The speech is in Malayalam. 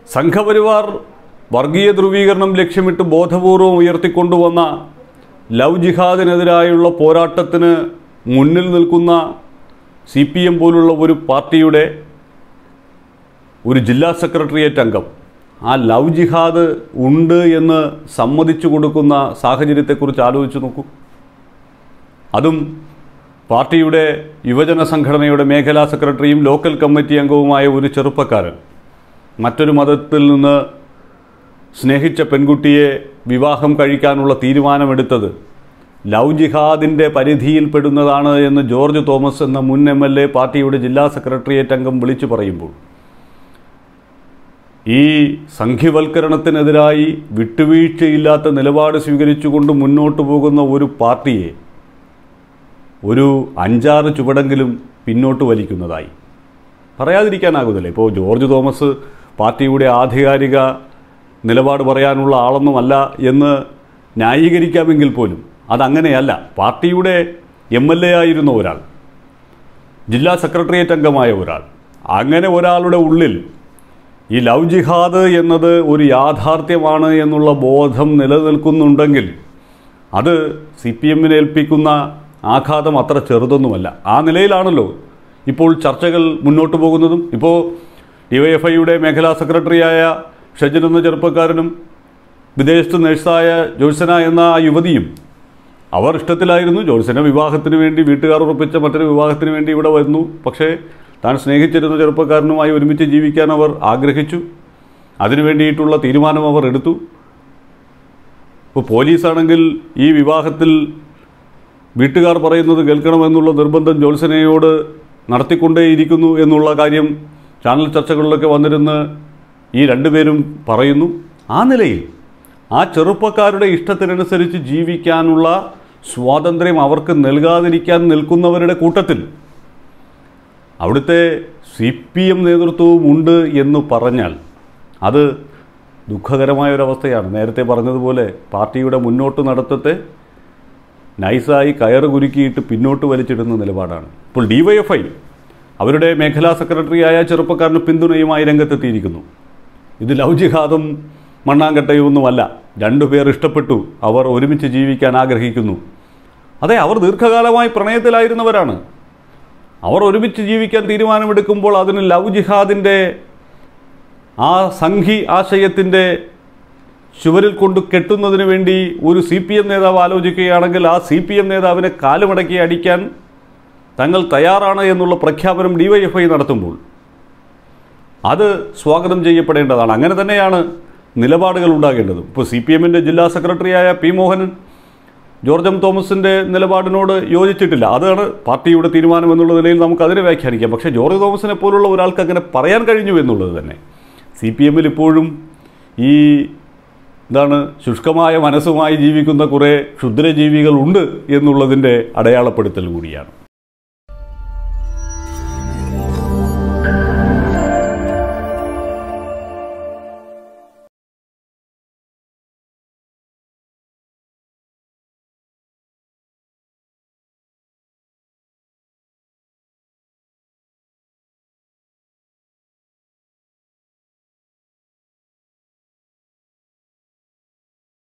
സംഘപരിവാർ വർഗീയ ധ്രുവീകരണം ലക്ഷ്യമിട്ട് ബോധപൂർവം ഉയർത്തിക്കൊണ്ടുവന്ന ലവ് ജിഹാദിനെതിരായുള്ള പോരാട്ടത്തിന് മുന്നിൽ നിൽക്കുന്ന സി പി എം പോലുള്ള ഒരു പാർട്ടിയുടെ ഒരു ജില്ലാ സെക്രട്ടേറിയറ്റ് അംഗം ആ ലവ് ജിഹാദ് ഉണ്ട് എന്ന് സമ്മതിച്ചു കൊടുക്കുന്ന സാഹചര്യത്തെക്കുറിച്ച് ആലോചിച്ച് നോക്കൂ അതും പാർട്ടിയുടെ യുവജന സംഘടനയുടെ മേഖലാ സെക്രട്ടറിയും ലോക്കൽ കമ്മിറ്റി അംഗവുമായ ഒരു ചെറുപ്പക്കാരൻ മറ്റൊരു മതത്തിൽ നിന്ന് സ്നേഹിച്ച പെൺകുട്ടിയെ വിവാഹം കഴിക്കാനുള്ള തീരുമാനമെടുത്തത് ലവ് ജിഹാദിൻ്റെ പരിധിയിൽപ്പെടുന്നതാണ് എന്ന് ജോർജ് തോമസ് എന്ന മുൻ എം എൽ എ പാർട്ടിയുടെ ജില്ലാ സെക്രട്ടേറിയറ്റ് അംഗം വിളിച്ചു പറയുമ്പോൾ ഈ സംഘിവൽക്കരണത്തിനെതിരായി വിട്ടുവീഴ്ചയില്ലാത്ത നിലപാട് സ്വീകരിച്ചുകൊണ്ട് മുന്നോട്ട് പോകുന്ന ഒരു പാർട്ടിയെ ഒരു അഞ്ചാറ് ചുവടെങ്കിലും പിന്നോട്ട് വലിക്കുന്നതായി പറയാതിരിക്കാനാകുന്നില്ല ഇപ്പോൾ ജോർജ് തോമസ് പാർട്ടിയുടെ ആധികാരിക നിലപാട് പറയാനുള്ള ആളൊന്നുമല്ല എന്ന് ന്യായീകരിക്കാമെങ്കിൽ പോലും അതങ്ങനെയല്ല പാർട്ടിയുടെ എം എൽ എ ആയിരുന്ന ഒരാൾ ജില്ലാ സെക്രട്ടേറിയറ്റ് അംഗമായ ഒരാൾ അങ്ങനെ ഒരാളുടെ ഉള്ളിൽ ഈ ലവ് ജിഹാദ് എന്നത് ഒരു യാഥാർത്ഥ്യമാണ് എന്നുള്ള ബോധം നിലനിൽക്കുന്നുണ്ടെങ്കിൽ അത് സി പി എമ്മിനെ ഏൽപ്പിക്കുന്ന ആഘാതം അത്ര ചെറുതൊന്നുമല്ല ആ നിലയിലാണല്ലോ ഇപ്പോൾ ചർച്ചകൾ മുന്നോട്ട് പോകുന്നതും ഇപ്പോൾ ഡിവൈഎഫ്ഐയുടെ മേഖലാ സെക്രട്ടറിയായ ഷജിൻ എന്ന ചെറുപ്പക്കാരനും വിദേശത്ത് നഴ്സായ ജോത്സന എന്ന ആ യുവതിയും അവർ ഇഷ്ടത്തിലായിരുന്നു ജോത്സന വിവാഹത്തിന് വേണ്ടി വീട്ടുകാർ ഉറപ്പിച്ച മറ്റൊരു വിവാഹത്തിന് വേണ്ടി ഇവിടെ വന്നു പക്ഷേ താൻ സ്നേഹിച്ചിരുന്ന ചെറുപ്പക്കാരനുമായി ഒരുമിച്ച് ജീവിക്കാൻ അവർ ആഗ്രഹിച്ചു അതിനു വേണ്ടിയിട്ടുള്ള തീരുമാനം അവർ എടുത്തു ഇപ്പോൾ പോലീസാണെങ്കിൽ ഈ വിവാഹത്തിൽ വീട്ടുകാർ പറയുന്നത് കേൾക്കണമെന്നുള്ള നിർബന്ധം ജോത്സനയോട് നടത്തിക്കൊണ്ടേയിരിക്കുന്നു എന്നുള്ള കാര്യം ചാനൽ ചർച്ചകളിലൊക്കെ വന്നിരുന്ന് ഈ രണ്ടുപേരും പറയുന്നു ആ നിലയിൽ ആ ചെറുപ്പക്കാരുടെ ഇഷ്ടത്തിനനുസരിച്ച് ജീവിക്കാനുള്ള സ്വാതന്ത്ര്യം അവർക്ക് നൽകാതിരിക്കാൻ നിൽക്കുന്നവരുടെ കൂട്ടത്തിൽ അവിടുത്തെ സി പി എം നേതൃത്വവും ഉണ്ട് എന്ന് പറഞ്ഞാൽ അത് ദുഃഖകരമായ ഒരവസ്ഥയാണ് നേരത്തെ പറഞ്ഞതുപോലെ പാർട്ടിയുടെ മുന്നോട്ട് നടത്തത്തെ നൈസായി കയറ് കുരുക്കിയിട്ട് പിന്നോട്ട് വലിച്ചിടുന്ന നിലപാടാണ് ഇപ്പോൾ ഡിവൈഎഫ്ഐ അവരുടെ മേഖലാ സെക്രട്ടറിയായ ചെറുപ്പക്കാരന് പിന്തുണയുമായി രംഗത്തെത്തിയിരിക്കുന്നു ഇത് ലവ് ജിഹാദും മണ്ണാങ്കട്ടയൊന്നുമല്ല രണ്ടുപേർ ഇഷ്ടപ്പെട്ടു അവർ ഒരുമിച്ച് ജീവിക്കാൻ ആഗ്രഹിക്കുന്നു അതെ അവർ ദീർഘകാലമായി പ്രണയത്തിലായിരുന്നവരാണ് അവർ ഒരുമിച്ച് ജീവിക്കാൻ തീരുമാനമെടുക്കുമ്പോൾ അതിന് ലവ് ജിഹാദിൻ്റെ ആ സംഘി ആശയത്തിൻ്റെ ചുവരിൽ കൊണ്ട് കെട്ടുന്നതിന് വേണ്ടി ഒരു സി പി എം നേതാവ് ആലോചിക്കുകയാണെങ്കിൽ ആ സി പി എം നേതാവിനെ കാലുമടക്കി അടിക്കാൻ തങ്ങൾ തയ്യാറാണ് എന്നുള്ള പ്രഖ്യാപനം ഡിവൈഎഫ്ഐ നടത്തുമ്പോൾ അത് സ്വാഗതം ചെയ്യപ്പെടേണ്ടതാണ് അങ്ങനെ തന്നെയാണ് നിലപാടുകൾ ഉണ്ടാകേണ്ടത് ഇപ്പോൾ സി പി എമ്മിൻ്റെ ജില്ലാ സെക്രട്ടറിയായ പി മോഹനൻ ജോർജ് എം തോമസിൻ്റെ നിലപാടിനോട് യോജിച്ചിട്ടില്ല അതാണ് പാർട്ടിയുടെ തീരുമാനം എന്നുള്ള നിലയിൽ നമുക്ക് അതിനെ വ്യാഖ്യാനിക്കാം പക്ഷേ ജോർജ് തോമസിനെ പോലുള്ള ഒരാൾക്ക് അങ്ങനെ പറയാൻ കഴിഞ്ഞു എന്നുള്ളത് തന്നെ സി പി എമ്മിൽ ഇപ്പോഴും ഈ എന്താണ് ശുഷ്കമായ മനസ്സുമായി ജീവിക്കുന്ന കുറേ ക്ഷുദ്രജീവികൾ ഉണ്ട് എന്നുള്ളതിൻ്റെ അടയാളപ്പെടുത്തൽ കൂടിയാണ്